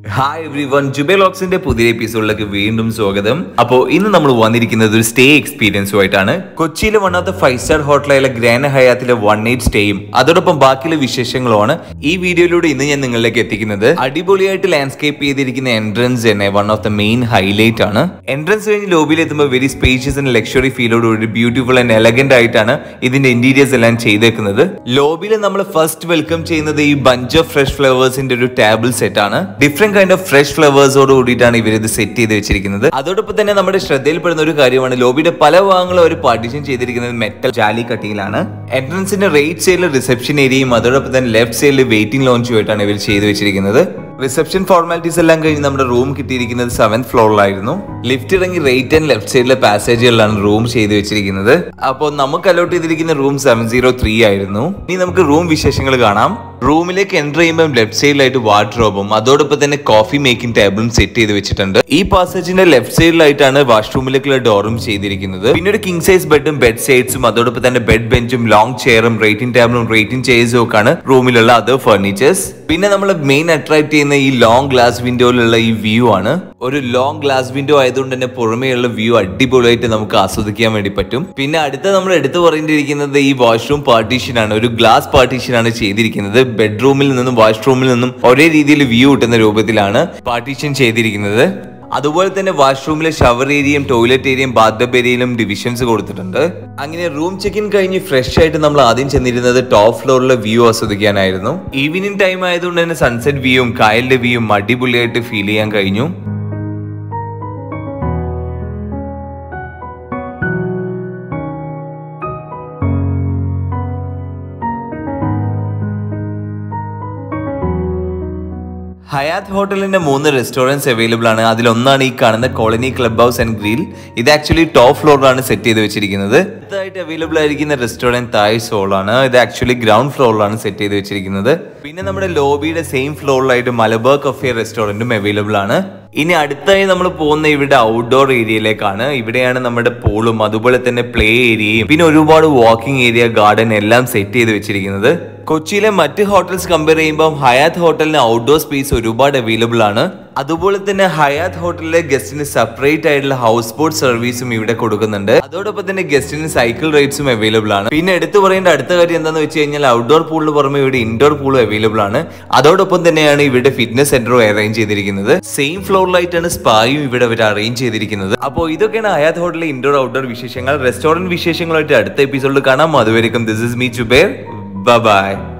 hi every one ജുബേലോക്സിന്റെ പുതിയ എപ്പിസോഡിലേക്ക് വീണ്ടും സ്വാഗതം അപ്പോൾ ഇന്ന് നമ്മൾ വന്നിരിക്കുന്നത് ഒരു സ്റ്റേ എക്സ്പീരിയൻസുമായിട്ടാണ് കൊച്ചിയിലെ one of the five star ഹോട്ടലായ ഗ്രാൻഡ് ഹയാത്തിലെ വൺ നൈറ്റ് സ്റ്റേയും അതോടൊപ്പം ബാക്കിയുള്ള വിശേഷങ്ങളുമാണ് ഈ വീഡിയോയിലൂടെ ഇന്ന് ഞാൻ നിങ്ങളിലേക്ക് എത്തിക്കുന്നത് അടിപൊളിയായിട്ട് ലാൻഡ്സ്കേപ്പ് ചെയ്തിരിക്കുന്ന എൻട്രൻസ് തന്നെ one of the main highlight ആണ് എൻട്രൻസ് കഴിഞ്ഞ് ലോബിയിൽ എത്തുമ്പോൾ വെരി സ്പേഷ്യസ് ആൻഡ് ലക്ഷറി ഫീലോടുകൂടി ബ്യൂട്ടിഫുൾ ആൻഡ് എലഗന്റ് ആയിട്ടാണ് ഇതിന്റെ ഇന്റീരിയേഴ്സ് എല്ലാം ചെയ്തേക്കുന്നത് ലോബിയിൽ നമ്മൾ ഫസ്റ്റ് വെൽക്കം ചെയ്യുന്നത് ഈ ബഞ്ച് ഓഫ് ഫ്രഷ് ഫ്ലവേഴ്സിന്റെ ഒരു ടേബിൾ സെറ്റ് ആണ് ഡിഫറെന്റ് കൈൻഡ് ഓഫ് ഫ്രഷ് ഫ്ലവേഴ്സോട് കൂടിയിട്ടാണ് ഇവർ ഇത് സെറ്റ് ചെയ്ത് വെച്ചിരിക്കുന്നത് അതോടൊപ്പം തന്നെ നമ്മുടെ ശ്രദ്ധയിൽപ്പെടുന്ന ഒരു കാര്യമാണ് ലോബിയുടെ പല ഭാഗങ്ങളും ഒരു പാർട്ടീഷൻ ചെയ്തിരിക്കുന്നത് മെറ്റൽ ജാലി കട്ടിയിലാണ് എൻട്രൻസിന്റെ റൈറ്റ് സൈഡിൽ റിസപ്ഷൻ ഏരിയയും അതോടൊപ്പം തന്നെ ലെഫ്റ്റ് സൈഡിൽ വെയിറ്റിംഗ് ലോഞ്ചുമായിട്ടാണ് ഇവർ ചെയ്ത് വെച്ചിരിക്കുന്നത് റിസപ്ഷൻ ഫോർമാലിറ്റീസ് എല്ലാം കഴിഞ്ഞ് നമ്മുടെ റൂം കിട്ടിയിരിക്കുന്നത് സെവൻത് ഫ്ലോറിലായിരുന്നു ലിഫ്റ്റ് ഇറങ്ങി റൈറ്റ് ആൻഡ് ലെഫ്റ്റ് സൈഡിലെ പാസേജുകളിലാണ് റൂം ചെയ്ത് വെച്ചിരിക്കുന്നത് അപ്പോൾ നമുക്ക് അലോട്ട് ചെയ്തിരിക്കുന്ന റൂം സെവൻ സീറോ ത്രീ ആയിരുന്നു ഇനി നമുക്ക് റൂം വിശേഷങ്ങൾ കാണാം റൂമിലേക്ക് എൻ്റർ ചെയ്യുമ്പോൾ ലെഫ്റ്റ് സൈഡിലായിട്ട് വാർഡ്രോബും അതോടൊപ്പം തന്നെ കോഫി മേക്കിംഗ് ടേബിളും സെറ്റ് ചെയ്ത് വെച്ചിട്ടുണ്ട് ഈ പാസേജിന്റെ ലെഫ്റ്റ് സൈഡിലായിട്ടാണ് വാഷ്റൂമിലേക്കുള്ള ഡോറും ചെയ്തിരിക്കുന്നത് പിന്നെ ഒരു കിങ് സൈസ് ബെഡും ബെഡ് സൈഡ്സും അതോടൊപ്പം തന്നെ ബെഡ് ബെഞ്ചും ലോങ് ചെയറും റേറ്റിംഗ് ടേബിളും റേറ്റിംഗ് ചെയർസും ഒക്കെയാണ് റൂമിലുള്ള അതർ ഫർണിച്ചേഴ്സ് പിന്നെ നമ്മൾ മെയിൻ അട്രാക്ട് ചെയ്യുന്ന ഈ ലോങ് ഗ്ലാസ് വിൻഡോയിലുള്ള ഈ വ്യൂ ആണ് ഒരു ലോങ് ഗ്ലാസ് വിൻഡോ ആയതുകൊണ്ട് തന്നെ പുറമേയുള്ള വ്യൂ അടിപൊളിയായിട്ട് നമുക്ക് ആസ്വദിക്കാൻ വേണ്ടി പറ്റും പിന്നെ അടുത്ത നമ്മൾ എടുത്തു പറയേണ്ടിയിരിക്കുന്നത് ഈ വാഷ്റൂം പാർട്ടീഷൻ ആണ് ഒരു ഗ്ലാസ് പാർട്ടീഷൻ ആണ് ചെയ്തിരിക്കുന്നത് ബെഡ്റൂമിൽ നിന്നും വാഷ്റൂമിൽ നിന്നും ഒരേ രീതിയിൽ വ്യൂ കിട്ടുന്ന രൂപത്തിലാണ് പാർട്ടീഷൻ ചെയ്തിരിക്കുന്നത് അതുപോലെ തന്നെ വാഷ്റൂമിലെ ഷവർ ഏരിയയും ടോയ്ലറ്റ് ഏരിയയും ബാത്ടബ് ഏരിയയിലും ഡിവിഷൻസ് കൊടുത്തിട്ടുണ്ട് അങ്ങനെ റൂം ചെക്ക് ഇൻ കഴിഞ്ഞ് ഫ്രഷ് ആയിട്ട് നമ്മൾ ആദ്യം ചെന്നിരുന്നത് ടോപ്പ് ഫ്ലോറിലെ വ്യൂ ആസ്വദിക്കാനായിരുന്നു ഈവനിങ് ടൈം ആയതുകൊണ്ട് തന്നെ സൺസെറ്റ് വ്യൂവും കായലിന്റെ വ്യൂവും അടിപൊളിയായിട്ട് ഫീൽ ചെയ്യാൻ കഴിഞ്ഞു ഹയാത്ത് ഹോട്ടലിന്റെ മൂന്ന് റെസ്റ്റോറൻറ്റ്സ് അവൈലബിൾ ആണ് അതിലൊന്നാണ് ഈ കാണുന്ന colony club house and grill ഇത് ആക്ച്വലി ടോപ്പ് ഫ്ലോറിലാണ് സെറ്റ് ചെയ്ത് വെച്ചിരിക്കുന്നത് അടുത്തായിട്ട് അവൈലബിൾ ആയിരിക്കുന്ന റെസ്റ്റോറൻറ്റ് തായ് സോൾ ആണ് ഇത് ആക്ച്വലി ഗ്രൗണ്ട് ഫ്ലോറിലാണ് സെറ്റ് ചെയ്ത് വെച്ചിരിക്കുന്നത് പിന്നെ നമ്മുടെ ലോബിയുടെ സെയിം ഫ്ലോറിലായിട്ട് മലബാർ കഫേ റെസ്റ്റോറൻറ്റും അവൈലബിൾ ആണ് ഇനി അടുത്തായി നമ്മൾ പോകുന്ന ഇവിടെ ഔട്ട്ഡോർ ഏരിയയിലേക്കാണ് ഇവിടെയാണ് നമ്മുടെ പൂളും അതുപോലെ തന്നെ പ്ലേ ഏരിയയും പിന്നെ ഒരുപാട് വാക്കിംഗ് ഏരിയ ഗാർഡൻ എല്ലാം സെറ്റ് ചെയ്ത് വെച്ചിരിക്കുന്നത് കൊച്ചിയിലെ മറ്റ് ഹോട്ടൽസ് കമ്പയർ ചെയ്യുമ്പോൾ ഹയാത്ത് ഹോട്ടലിന് ഔട്ട്ഡോർ സ്പേസ് ഒരുപാട് അവൈലബിൾ ആണ് അതുപോലെ തന്നെ ഹയാത്ത് ഹോട്ടലിലെ ഗസ്റ്റിന് സെപ്പറേറ്റ് ആയിട്ടുള്ള ഹൗസ് ബോട്ട് സർവീസും ഇവിടെ കൊടുക്കുന്നുണ്ട് അതോടൊപ്പം തന്നെ ഗസ്റ്റിന് സൈക്കിൾ റൈഡ്സും അവൈലബിൾ ആണ് പിന്നെ എടുത്തു പറയേണ്ട അടുത്ത കാര്യം എന്താണെന്ന് വെച്ച് കഴിഞ്ഞാൽ ഔട്ട്ഡോർ പൂളിന് പുറമെ ഇവിടെ ഇൻഡോർ പൂളും അവൈലബിൾ ആണ് അതോടൊപ്പം തന്നെയാണ് ഇവിടെ ഫിറ്റ്നസ് സെന്ററും അറേഞ്ച് ചെയ്തിരിക്കുന്നത് സെയിം ഫ്ലോറിലായിട്ടാണ് സ്പായും ഇവിടെ അവർ അറേഞ്ച് ചെയ്തിരിക്കുന്നത് അപ്പോൾ ഇതൊക്കെയാണ് ഹയാത്ത് ഹോട്ടലിലെ ഇൻഡോർ ഔട്ട്ഡോർ വിശേഷങ്ങൾ റെസ്റ്റോറന്റ് വിശേഷങ്ങളായിട്ട് അടുത്ത എപ്പിസോഡിൽ കാണാം അതുവരെയും ദിസ് ഇസ് മീ ചുബേർ ബൈ